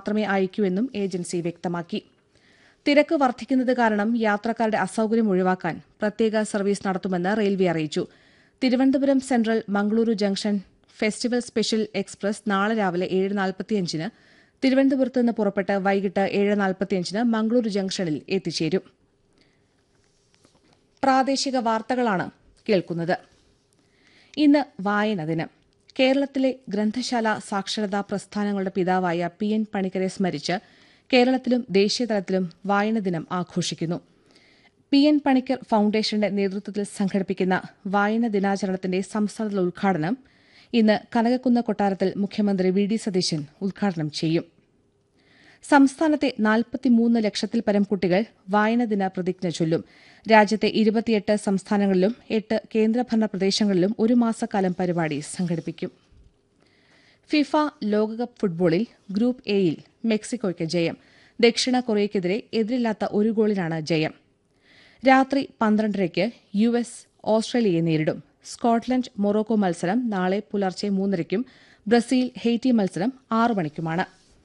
മാത്രമേ അയക്കൂ എന്നും ഏജൻസി വ്യക്തമാക്കി തിരക്ക് വർദ്ധിക്കുന്നത് കാരണം യാത്രക്കാരുടെ അസൌകര്യം ഒഴിവാക്കാൻ പ്രത്യേക സർവീസ് നടത്തുമെന്ന് റെയിൽവേ അറിയിച്ചു Thiruvananthapuram central Mangaluru junction festival special express നാളെ രാവിലെ ഏഴ് നാൽപ്പത്തിയഞ്ചിന് തിരുവനന്തപുരത്ത് നിന്ന് പുറപ്പെട്ട് വൈകിട്ട് ഏഴ് നാൽപ്പത്തിയഞ്ചിന് മംഗളൂരു ജംഗ്ഷനിൽ എത്തിച്ചേരും പ്രാദേശിക വാർത്തകളാണ് കേൾക്കുന്നത് ഇന്ന് വായന ദിനം കേരളത്തിലെ ഗ്രന്ഥശാല സാക്ഷരതാ പ്രസ്ഥാനങ്ങളുടെ പിതാവായ പി എൻ പണിക്കരെ സ്മരിച്ച് കേരളത്തിലും ദേശീയതലത്തിലും വായന ദിനം ആഘോഷിക്കുന്നു പി എൻ പണിക്കർ ഫൌണ്ടേഷന്റെ നേതൃത്വത്തിൽ സംഘടിപ്പിക്കുന്ന വായന ദിനാചരണത്തിന്റെ സംസ്ഥാനതല ഉദ്ഘാടനം ഇന്ന് കനകക്കുന്ന് കൊട്ടാരത്തിൽ മുഖ്യമന്ത്രി വി ഡി സതീശൻ ഉദ്ഘാടനം ചെയ്യും സംസ്ഥാനത്തെ നാൽപ്പത്തിമൂന്ന് ലക്ഷത്തിൽ പരം കുട്ടികൾ വായനദിന പ്രതിജ്ഞ ചൊല്ലും രാജ്യത്തെ ഇരുപത്തിയെട്ട് സംസ്ഥാനങ്ങളിലും എട്ട് കേന്ദ്രഭരണ പ്രദേശങ്ങളിലും ഒരു മാസക്കാലം പരിപാടി സംഘടിപ്പിക്കും ഫിഫ ലോകകപ്പ് ഫുട്ബോളിൽ ഗ്രൂപ്പ് എയിൽ മെക്സിക്കോയ്ക്ക് ജയം ദക്ഷിണ കൊറിയയ്ക്കെതിരെ എതിരില്ലാത്ത ഒരു ഗോളിനാണ് ജയം രാത്രി പന്ത്രണ്ടരയ്ക്ക് യു എസ് ഓസ്ട്രേലിയയെ നേരിടും സ്കോട്ട്ലൻഡ് മൊറോക്കോ മത്സരം നാളെ പുലർച്ചെ മൂന്നരയ്ക്കും ബ്രസീൽ ഹെയ്റ്റി മത്സരം ആറു മണിക്കുമാണ്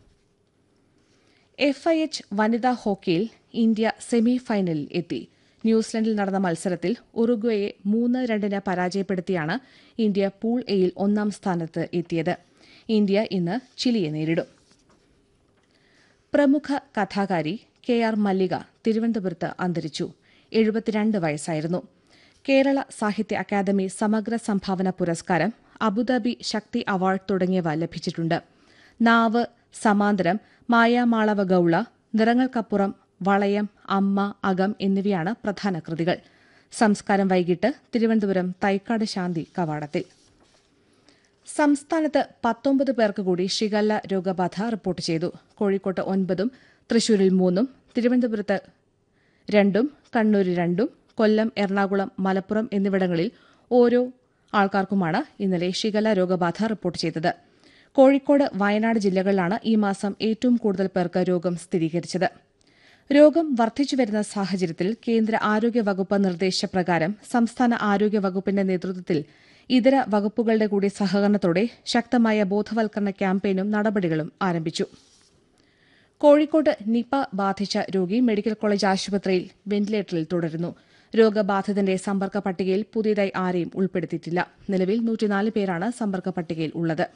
എഫ് ഐ എച്ച് വനിതാ ഹോക്കിയിൽ ഇന്ത്യ സെമി ഫൈനലിൽ എത്തി ന്യൂസിലൻഡിൽ നടന്ന മത്സരത്തിൽ ഉറുഗ്വയെ മൂന്ന് രണ്ടിന് പരാജയപ്പെടുത്തിയാണ് ഇന്ത്യ പൂൾ എയിൽ ഒന്നാം സ്ഥാനത്ത് എത്തിയത് ഇന്ത്യ ഇന്ന് ചിലിയെ നേരിടും പ്രമുഖ കഥാകാരി കെ ആർ മല്ലിക തിരുവനന്തപുരത്ത് അന്തരിച്ചു എഴുപത്തിരണ്ട് വയസ്സായിരുന്നു കേരള സാഹിത്യ അക്കാദമി സമഗ്ര സംഭാവന പുരസ്കാരം അബുദാബി ശക്തി അവാർഡ് തുടങ്ങിയവ ലഭിച്ചിട്ടുണ്ട് നാവ് സമാന്തരം മായാമാളവ ഗൌള നിറങ്ങൾക്കപ്പുറം വളയം അമ്മ അകം എന്നിവയാണ് പ്രധാന കൃതികൾ സംസ്കാരം വൈകിട്ട് തിരുവനന്തപുരം തൈക്കാട് ശാന്തി കവാടത്തിൽ സംസ്ഥാനത്ത് പത്തൊമ്പത് പേർക്ക് കൂടി ഷിഗല്ല രോഗബാധ റിപ്പോർട്ട് ചെയ്തു കോഴിക്കോട്ട് ഒൻപതും തൃശൂരിൽ മൂന്നും തിരുവനന്തപുരത്ത് രണ്ടും കണ്ണൂരിൽ രണ്ടും കൊല്ലം എറണാകുളം മലപ്പുറം എന്നിവിടങ്ങളിൽ ഓരോ ആൾക്കാർക്കുമാണ് ഇന്നലെ ഷിഗല്ല രോഗബാധ റിപ്പോർട്ട് ചെയ്തത് കോഴിക്കോട് വയനാട് ജില്ലകളിലാണ് ഈ മാസം ഏറ്റവും കൂടുതൽ പേർക്ക് രോഗം സ്ഥിരീകരിച്ചത് രോഗം വർദ്ധിച്ചുവരുന്ന സാഹചര്യത്തിൽ കേന്ദ്ര ആരോഗ്യ വകുപ്പ് നിർദ്ദേശപ്രകാരം സംസ്ഥാന ആരോഗ്യ വകുപ്പിന്റെ നേതൃത്വത്തിൽ ഇതര വകുപ്പുകളുടെ കൂടി സഹകരണത്തോടെ ശക്തമായ ബോധവൽക്കരണ ക്യാമ്പയിനും നടപടികളും ആരംഭിച്ചു കോഴിക്കോട് നിപ ബാധിച്ച രോഗി മെഡിക്കൽ കോളേജ് ആശുപത്രിയിൽ വെന്റിലേറ്ററിൽ തുടരുന്നു രോഗബാധിതന്റെ സമ്പർക്ക പട്ടികയിൽ പുതിയതായി ആരെയും ഉൾപ്പെടുത്തിയിട്ടില്ല നിലവിൽ നൂറ്റിനാല് പേരാണ് സമ്പർക്ക പട്ടികയിൽ ഉള്ളത്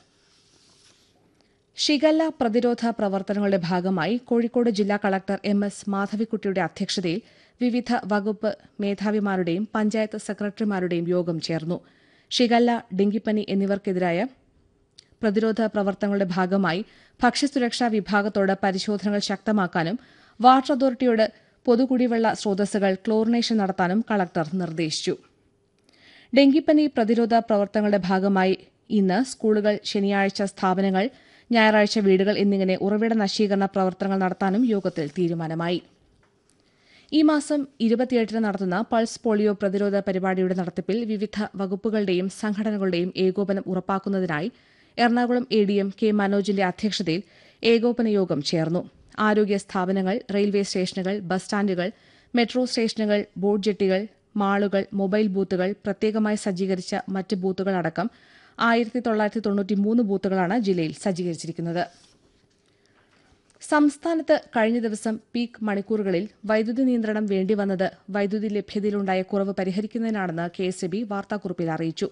ഷിഗല്ല പ്രതിരോധ പ്രവർത്തനങ്ങളുടെ ഭാഗമായി കോഴിക്കോട് ജില്ലാ കളക്ടർ എം എസ് മാധവിക്കുട്ടിയുടെ അധ്യക്ഷതയിൽ വിവിധ വകുപ്പ് മേധാവിമാരുടെയും പഞ്ചായത്ത് സെക്രട്ടറിമാരുടെയും യോഗം ചേർന്നു ഷിഗല്ല ഡെങ്കിപ്പനി എന്നിവർക്കെതിരായ പ്രതിരോധ പ്രവർത്തനങ്ങളുടെ ഭാഗമായി ഭക്ഷ്യസുരക്ഷാ വിഭാഗത്തോട് പരിശോധനകൾ ശക്തമാക്കാനും വാട്ടർ അതോറിറ്റിയോട് പൊതുകുടിവെള്ള സ്രോതസ്സുകൾ ക്ലോറിനേഷൻ നടത്താനും കളക്ടർ നിർദ്ദേശിച്ചു ഡെങ്കിപ്പനി പ്രതിരോധ പ്രവർത്തനങ്ങളുടെ ഭാഗമായി ഇന്ന് സ്കൂളുകൾ ശനിയാഴ്ച സ്ഥാപനങ്ങൾ ഞായറാഴ്ച വീടുകൾ എന്നിങ്ങനെ ഉറവിട നശീകരണ പ്രവർത്തനങ്ങൾ നടത്താനും യോഗത്തിൽ തീരുമാനമായി ഈ മാസം ഇരുപത്തിയെട്ടിന് നടത്തുന്ന പൾസ് പോളിയോ പ്രതിരോധ പരിപാടിയുടെ നടത്തിപ്പിൽ വിവിധ വകുപ്പുകളുടെയും സംഘടനകളുടെയും ഏകോപനം ഉറപ്പാക്കുന്നതിനായി Ernakulam A D M K മനോജിന്റെ അധ്യക്ഷതയിൽ ഏകോപന യോഗം ചേർന്നു ആരോഗ്യ സ്ഥാപനങ്ങൾ റെയിൽവേ സ്റ്റേഷനുകൾ ബസ് സ്റ്റാൻഡുകൾ മെട്രോ സ്റ്റേഷനുകൾ ബോട്ട് ജെട്ടികൾ മാളുകൾ മൊബൈൽ ബൂത്തുകൾ പ്രത്യേകമായി സജ്ജീകരിച്ച മറ്റ് ബൂത്തുകളടക്കം ആയിരത്തി തൊള്ളായിരത്തി തൊണ്ണൂറ്റിമൂന്ന് ബൂത്തുകളാണ് ജില്ലയിൽ സജ്ജീകരിച്ചിരിക്കുന്നത് സംസ്ഥാനത്ത് കഴിഞ്ഞ ദിവസം പീക്ക് മണിക്കൂറുകളിൽ വൈദ്യുതി നിയന്ത്രണം വേണ്ടിവന്നത് വൈദ്യുതി ലഭ്യതയിലുണ്ടായ കുറവ് പരിഹരിക്കുന്നതിനാണെന്ന് കെ എസ് ഇ ബി വാർത്താക്കുറിപ്പിൽ അറിയിച്ചു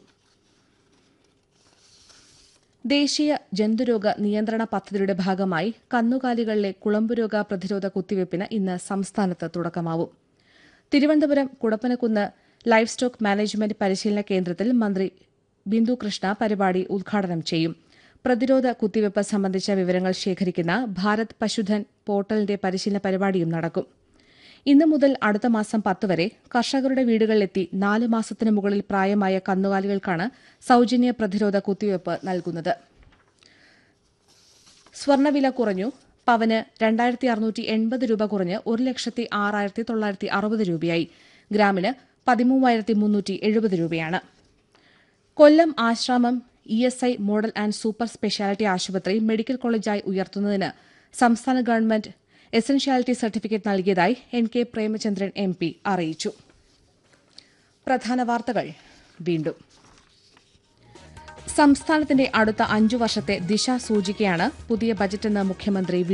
ദേശീയ ജന്തുരോഗ നിയന്ത്രണ പദ്ധതിയുടെ ഭാഗമായി കന്നുകാലികളിലെ കുളമ്പുരോഗ പ്രതിരോധ കുത്തിവയ്പ്പിന് ഇന്ന് സംസ്ഥാനത്ത് തുടക്കമാവും Thiruvananthapuram Kudappanakunnu life stock management പരിശീലന കേന്ദ്രത്തിൽ മന്ത്രി ബിന്ദു കൃഷ്ണ പരിപാടി ഉദ്ഘാടനം ചെയ്യും പ്രതിരോധ കുത്തിവയ്പ്പ് സംബന്ധിച്ച വിവരങ്ങൾ ശേഖരിക്കുന്ന ഭാരത് പശുധൻ പോർട്ടലിന്റെ പരിശീലന പരിപാടിയും നടക്കും ഇന്ന് മുതൽ അടുത്ത മാസം പത്ത് വരെ കർഷകരുടെ വീടുകളിലെത്തി നാല് മാസത്തിന് മുകളിൽ പ്രായമായ കന്നുകാലികൾക്കാണ് സൌജന്യ പ്രതിരോധ കുത്തിവയ്പ്പ് നൽകുന്നത് സ്വർണ്ണവില കുറഞ്ഞു പവന് രണ്ടായിരത്തി അറുന്നൂറ്റി എൺപത് രൂപ കുറഞ്ഞ് ഒരു ലക്ഷത്തി ആറായിരത്തി തൊള്ളായിരത്തി അറുപത് രൂപയായി ഗ്രാമിന് പതിമൂവായിരത്തി മുന്നൂറ്റി എഴുപത് രൂപയാണ് Kollam Asramam E S I model and super speciality ആശുപത്രി മെഡിക്കൽ കോളേജായി ഉയർത്തുന്നതിന് സംസ്ഥാന ഗവൺമെന്റ് എസൻഷ്യാലിറ്റി സർട്ടിഫിക്കറ്റ് നൽകിയതായി N K Premachandran M P അറിയിച്ചു പ്രധാന വാർത്തകൾ വീണ്ടും സംസ്ഥാനത്തിന്റെ അടുത്ത അഞ്ചു വർഷത്തെ ദിശ സൂചികയാണ് പുതിയ ബജറ്റെന്ന് മുഖ്യമന്ത്രി വി